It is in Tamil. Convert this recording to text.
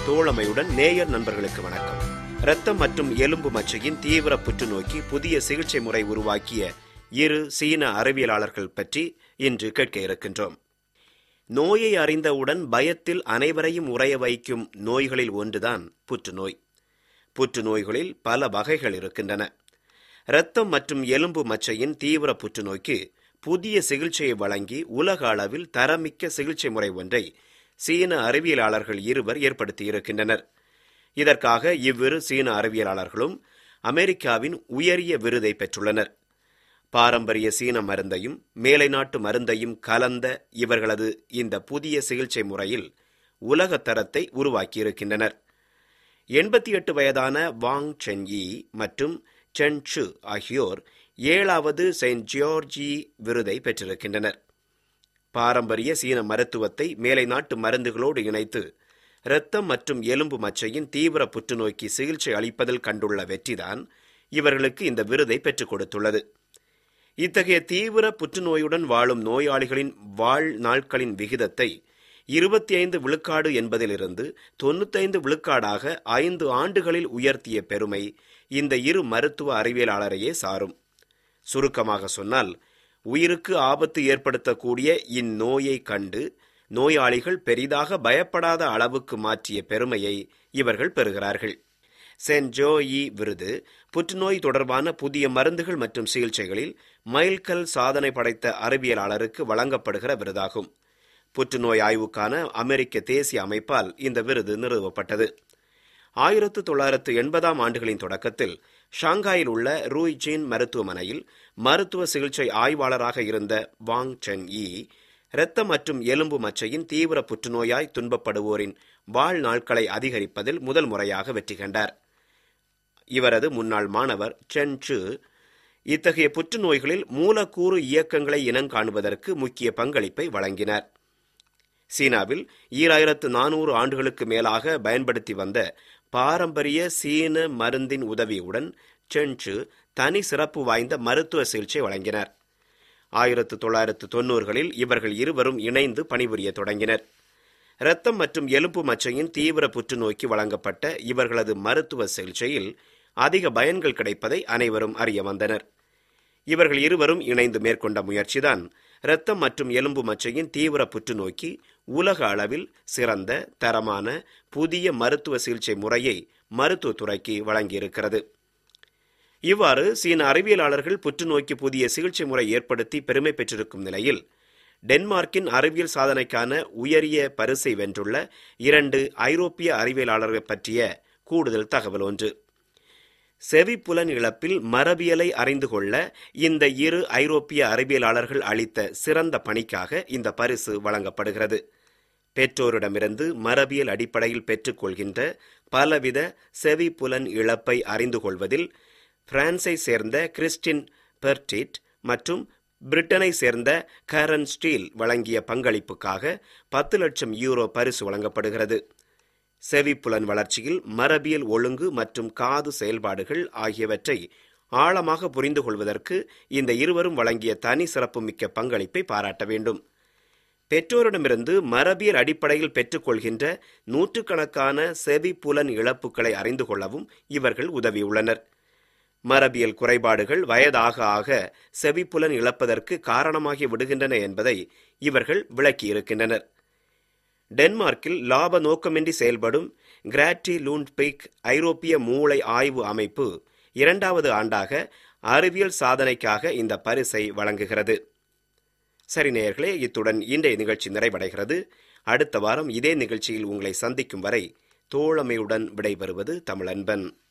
தோழமையுடன் நேயர் நண்பர்களுக்கு வணக்கம் இரத்தம் மற்றும் எலும்பு மச்சையின் தீவிர புற்றுநோய்க்கு புதிய சிகிச்சை முறை உருவாக்கிய இரு சீன அறிவியலாளர்கள் பற்றி இன்று கேட்க இருக்கின்றோம் நோயை அறிந்தவுடன் பயத்தில் அனைவரையும் உறைய வைக்கும் நோய்களில் ஒன்றுதான் புற்றுநோய் புற்றுநோய்களில் பல வகைகள் இருக்கின்றன இரத்தம் மற்றும் எலும்பு மச்சையின் தீவிர புற்றுநோய்க்கு புதிய சிகிச்சையை வழங்கி உலக அளவில் தரமிக்க சிகிச்சை முறை ஒன்றை சீன அறிவியலாளர்கள் இருவர் ஏற்படுத்தியிருக்கின்றனர் இதற்காக இவ்விரு சீன அறிவியலாளர்களும் அமெரிக்காவின் உயரிய விருதை பெற்றுள்ளனர் பாரம்பரிய சீன மருந்தையும் மேலை நாட்டு மருந்தையும் கலந்த இவர்களது இந்த புதிய சிகிச்சை முறையில் உலக தரத்தை உருவாக்கியிருக்கின்றனர் எண்பத்தி எட்டு வயதான வாங் சென் யி மற்றும் சென் சு ஆகியோர் ஏழாவது செயின்ட் ஜியார்ஜி விருதை பெற்றிருக்கின்றனர் பாரம்பரிய சீன மருத்துவத்தை மேலை நாட்டு மருந்துகளோடு இணைத்து இரத்தம் மற்றும் எலும்பு மச்சையின் தீவிர புற்றுநோய்க்கு சிகிச்சை அளிப்பதில் கண்டுள்ள வெற்றிதான் இவர்களுக்கு இந்த விருதை பெற்றுக் கொடுத்துள்ளது இத்தகைய தீவிர புற்றுநோயுடன் வாழும் நோயாளிகளின் வாழ் நாட்களின் விகிதத்தை இருபத்தி ஐந்து விழுக்காடு என்பதிலிருந்து தொண்ணூத்தைந்து விழுக்காடாக ஐந்து ஆண்டுகளில் உயர்த்திய பெருமை இந்த இரு மருத்துவ அறிவியலாளரையே சாரும் சுருக்கமாக சொன்னால் உயிருக்கு ஆபத்து ஏற்படுத்தக்கூடிய இந்நோயை கண்டு நோயாளிகள் பெரிதாக பயப்படாத அளவுக்கு மாற்றிய பெருமையை இவர்கள் பெறுகிறார்கள் சென்ட் ஜோயி விருது புற்றுநோய் தொடர்பான புதிய மருந்துகள் மற்றும் சிகிச்சைகளில் மைல்கல் சாதனை படைத்த அறிவியலாளருக்கு வழங்கப்படுகிற விருதாகும் புற்றுநோய் ஆய்வுக்கான அமெரிக்க தேசிய அமைப்பால் இந்த விருது நிறுவப்பட்டது ஆயிரத்து தொள்ளாயிரத்து எண்பதாம் ஆண்டுகளின் தொடக்கத்தில் ஷாங்காயில் உள்ள ரூய் ஜீன் மருத்துவமனையில் மருத்துவ சிகிச்சை ஆய்வாளராக இருந்த வாங் சென் யி இரத்த மற்றும் எலும்பு மச்சையின் தீவிர புற்றுநோயாய் துன்பப்படுவோரின் வாழ்நாட்களை அதிகரிப்பதில் முதல் முறையாக வெற்றி கண்டார் இவரது முன்னாள் மாணவர் சென் சு இத்தகைய புற்றுநோய்களில் மூலக்கூறு இயக்கங்களை இனங்காணுவதற்கு முக்கிய பங்களிப்பை வழங்கினார் சீனாவில் ஈராயிரத்து நானூறு ஆண்டுகளுக்கு மேலாக பயன்படுத்தி வந்த பாரம்பரிய சீன மருந்தின் உதவியுடன் சென்சு தனி சிறப்பு வாய்ந்த மருத்துவ சிகிச்சை வழங்கினார் ஆயிரத்து தொள்ளாயிரத்து தொன்னூறுகளில் இவர்கள் இருவரும் இணைந்து பணிபுரிய தொடங்கினர் இரத்தம் மற்றும் எலும்பு மச்சையின் தீவிர புற்றுநோய்க்கு வழங்கப்பட்ட இவர்களது மருத்துவ சிகிச்சையில் அதிக பயன்கள் கிடைப்பதை அனைவரும் அறிய வந்தனர் இவர்கள் இருவரும் இணைந்து மேற்கொண்ட முயற்சிதான் இரத்தம் மற்றும் எலும்பு மச்சையின் தீவிர புற்றுநோய்க்கு உலக அளவில் சிறந்த தரமான புதிய மருத்துவ சிகிச்சை முறையை மருத்துவத்துறைக்கு வழங்கியிருக்கிறது இவ்வாறு சீன அறிவியலாளர்கள் புற்றுநோய்க்கு புதிய சிகிச்சை முறை ஏற்படுத்தி பெருமை பெற்றிருக்கும் நிலையில் டென்மார்க்கின் அறிவியல் சாதனைக்கான உயரிய பரிசை வென்றுள்ள இரண்டு ஐரோப்பிய அறிவியலாளர்கள் பற்றிய கூடுதல் தகவல் ஒன்று செவிப்புலன் இழப்பில் மரபியலை அறிந்து கொள்ள இந்த இரு ஐரோப்பிய அறிவியலாளர்கள் அளித்த சிறந்த பணிக்காக இந்த பரிசு வழங்கப்படுகிறது பெற்றோரிடமிருந்து மரபியல் அடிப்படையில் பெற்றுக்கொள்கின்ற பலவித செவிப்புலன் இழப்பை அறிந்து கொள்வதில் பிரான்ஸை சேர்ந்த கிறிஸ்டின் பெர்டிட் மற்றும் பிரிட்டனை சேர்ந்த கரன் ஸ்டீல் வழங்கிய பங்களிப்புக்காக பத்து லட்சம் யூரோ பரிசு வழங்கப்படுகிறது செவிப்புலன் வளர்ச்சியில் மரபியல் ஒழுங்கு மற்றும் காது செயல்பாடுகள் ஆகியவற்றை ஆழமாக புரிந்து கொள்வதற்கு இந்த இருவரும் வழங்கிய தனி சிறப்புமிக்க பங்களிப்பை பாராட்ட வேண்டும் பெற்றோரிடமிருந்து மரபியல் அடிப்படையில் பெற்றுக்கொள்கின்ற நூற்றுக்கணக்கான செவிப்புலன் இழப்புகளை அறிந்து கொள்ளவும் இவர்கள் உதவியுள்ளனர் மரபியல் குறைபாடுகள் வயதாக ஆக செவிப்புலன் இழப்பதற்கு காரணமாகி விடுகின்றன என்பதை இவர்கள் விளக்கியிருக்கின்றனர் டென்மார்க்கில் லாப நோக்கமின்றி செயல்படும் கிராட்டி லூண்ட்பிக் ஐரோப்பிய மூளை ஆய்வு அமைப்பு இரண்டாவது ஆண்டாக அறிவியல் சாதனைக்காக இந்த பரிசை வழங்குகிறது சரி நேயர்களே இத்துடன் இன்றைய நிகழ்ச்சி நிறைவடைகிறது அடுத்த வாரம் இதே நிகழ்ச்சியில் உங்களை சந்திக்கும் வரை தோழமையுடன் விடைபெறுவது தமிழன்பன்